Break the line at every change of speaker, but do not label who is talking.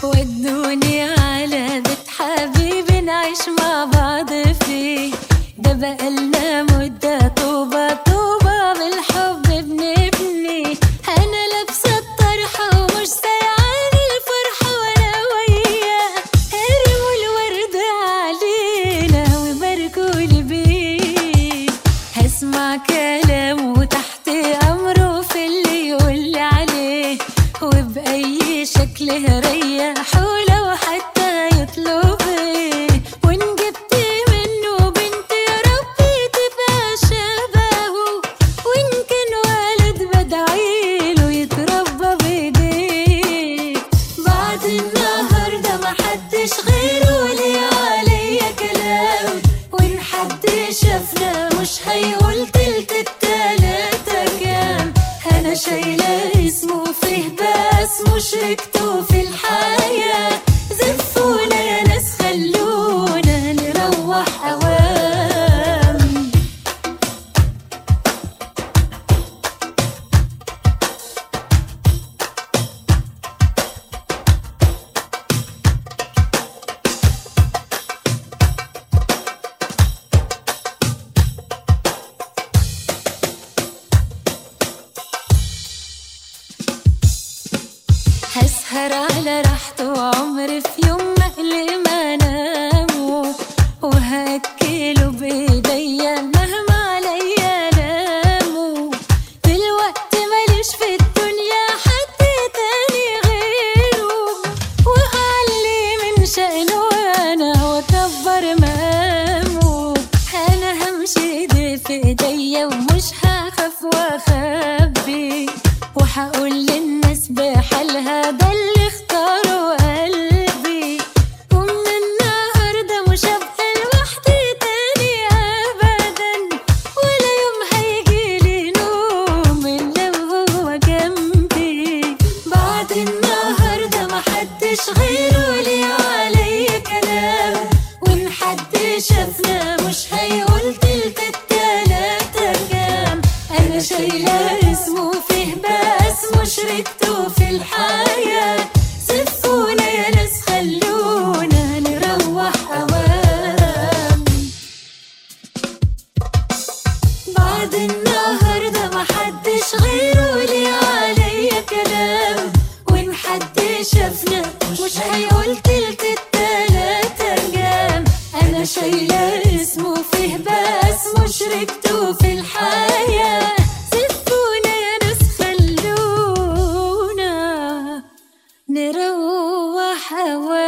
ودوني على بيت حبيبي نعيش مع بعض فيه ده بقالنا مدة طوبة طوبة بالحب بنبني أنا لابسة الطرحة ومش سايعاني الفرحة وأنا وياه هرموا الورد علينا وباركولي بيه هسمع كلامه تحت أمره في اللي يقولي عليه وبأي شكل هريحه لو حتى يطلب ايه وإن جبت منه بنت يا ربي تبقى شبهه وإن كان ولد بدعيله يتربى بإيديه بعد النهاردة محدش غيره ليه عليا كلام وإن حد شافنا مش هيقول تلت التلاتة كام أنا شايلة اسمه فيه بس مشركته في الحياة زفونا يا ناس خلونا نروح أوام هسهر على راحته وعمري في يوم مقلي ما انامه وهاكله بايديا مهما عليا لامه دلوقتي ماليش في الدنيا حد تاني غيره واعلي من شأنه انا واكبر مقامه انا همشي ايدي في ايديا ومش هخاف واخبي وهقول للناس بحالها ده اللي اختاره قلبي ومن النهارده مش هبقى لوحدي تاني ابدا ولا يوم هيجيلي نوم الا وهو جنبي بعد النهارده محدش غيره ليه عليا كلام وان حد شافنا مش هيقول تلت التلاتة كام انا شايله اسمه فيه بس مشركته في الحياه سفونا يا ناس خلونا نروح اوام بعد النهاردة محدش غيره ليه عليا كلام وإن حد شافنا مش هيقول تلت التلاتة جام أنا شايلة اسمه فيه بس مشركته في الحياة سفونا يا ناس خلونا نروح أوام